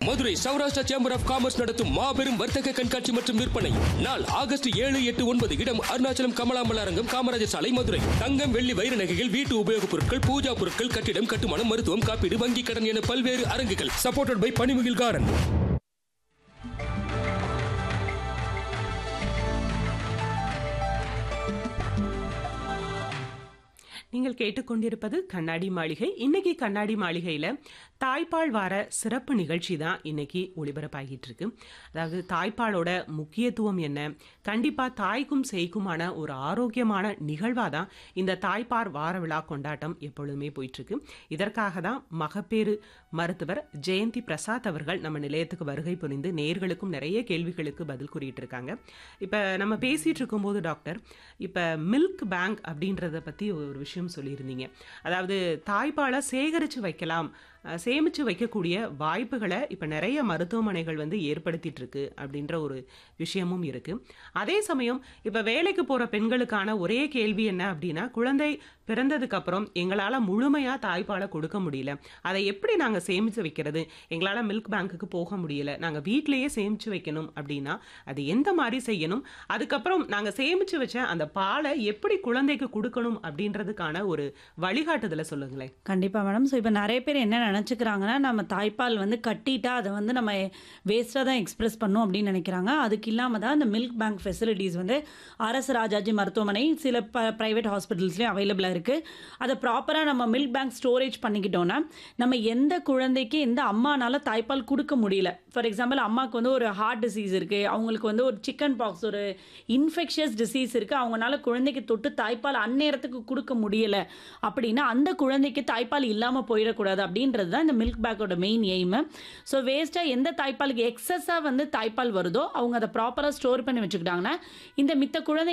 Madurai Saurashtra chamber of commerce நடத்தும் மாபெரும் வர்த்தக கண்காட்சி மற்றும் விற்பனை நாள் ஆகஸ்ட் ஏழு எட்டு ஒன்பது இடம் அருணாச்சலம் கமலாமல் அரங்கம் காமராஜர் சாலை மதுரை தங்கம் வெள்ளி வைர நகைகள் வீட்டு உபயோகப் பொருட்கள் பூஜா பொருட்கள் கட்டிடம் கட்டுமானம் மருத்துவம் காப்பீடு வங்கி கடன் என பல்வேறு அரங்குகள் சப்போர்ட்டட் பை பனிமுகில் கார்டன் நீங்கள் கேட்டுக்கொண்டிருப்பது கண்ணாடி மாளிகை இன்னைக்கு கண்ணாடி மாளிகையில் தாய்ப்பால் வார சிறப்பு நிகழ்ச்சி தான் இன்னைக்கு ஒளிபரப்பாகிட்டு இருக்கு அதாவது தாய்ப்பாலோட முக்கியத்துவம் என்ன கண்டிப்பாக தாய்க்கும் சேய்க்குமான ஒரு ஆரோக்கியமான நிகழ்வாக தான் இந்த தாய்ப்பார் வார விழா கொண்டாட்டம் எப்பொழுதுமே போயிட்டு இருக்கு இதற்காக தான் மகப்பேறு மருத்துவர் ஜெயந்தி பிரசாத் அவர்கள் நம்ம நிலையத்துக்கு வருகை புரிந்து நேர்களுக்கும் நிறைய கேள்விகளுக்கு பதில் கூறிட்டு இருக்காங்க இப்போ நம்ம பேசிட்டு இருக்கும்போது டாக்டர் இப்போ மில்க் பேங்க் அப்படின்றத பற்றி ஒரு விஷயம் சொல்லியிருந்தீங்க அதாவது தாய்ப்பாலை சேகரித்து வைக்கலாம் அஹ், சேமிச்சு வைக்கக்கூடிய வாய்ப்புகளை இப்போ நிறைய மருத்துவமனைகள் வந்து ஏற்படுத்திட்டு இருக்கு அப்படின்ற ஒரு விஷயமும் இருக்கு அதே சமயம் இப்போ வேலைக்கு போகிற பெண்களுக்கான ஒரே கேள்வி என்ன அப்படின்னா குழந்தை பிறந்ததுக்கு அப்புறம் எங்களால் முழுமையாக தாய்ப்பாலை கொடுக்க முடியல அதை எப்படி நாங்கள் சேமித்து வைக்கிறது எங்களால் மில்க் பேங்க்குக்கு போக முடியல நாங்கள் வீட்டிலேயே சேமித்து வைக்கணும் அப்படின்னா அது எந்த மாதிரி செய்யணும் அதுக்கப்புறம் நாங்கள் சேமித்து வச்ச அந்த பாலை எப்படி குழந்தைக்கு கொடுக்கணும் அப்படின்றதுக்கான ஒரு வழிகாட்டுதலை சொல்லுங்களேன் கண்டிப்பாக மேடம் ஸோ இப்போ நிறைய பேர் என்ன நினச்சிக்கிறாங்கன்னா நம்ம தாய்ப்பால் வந்து கட்டிட்டா அதை வந்து நம்ம வேஸ்ட்டாக தான் எக்ஸ்பிரஸ் பண்ணும் அப்படின்னு நினைக்கிறாங்க அதுக்கு இல்லாமல் தான் இந்த மில்க் பேங்க் ஃபெசிலிட்டிஸ் வந்து அரசு ராஜாஜி மருத்துவமனை சில ப ப்ரைவேட் ஹாஸ்பிட்டல்ஸ்லேயும் அவைலபிளாக இருக்குது அதை ப்ராப்பராக நம்ம மில்க் பேங்க் ஸ்டோரேஜ் பண்ணிக்கிட்டோன்னா நம்ம எந்த குழந்தைக்கு எந்த அம்மானால தாய்ப்பால் கொடுக்க முடியல ஃபார் எக்ஸாம்பிள் அம்மாவுக்கு வந்து ஒரு ஹார்ட் டிசீஸ் இருக்குது அவங்களுக்கு வந்து ஒரு சிக்கன் பாக்ஸ் ஒரு இன்ஃபெக்ஷியஸ் டிசீஸ் இருக்குது அவங்களால குழந்தைக்கு தொட்டு தாய்ப்பால் அந்நேரத்துக்கு கொடுக்க முடியல அப்படின்னா அந்த குழந்தைக்கு தாய்ப்பால் இல்லாமல் போயிடக்கூடாது அப்படின்றது தான் இந்த மில்க் பேக்கோட மெயின் எய்மு ஸோ வேஸ்ட்டாக எந்த தாய்ப்பாலுக்கு எக்ஸஸாக வந்து தாய்ப்பால் வருதோ அவங்க அதை ப்ராப்பராக ஸ்டோர் பண்ணி வச்சுக்கிட்டாங்கன்னா இந்த மித்த குழந்தை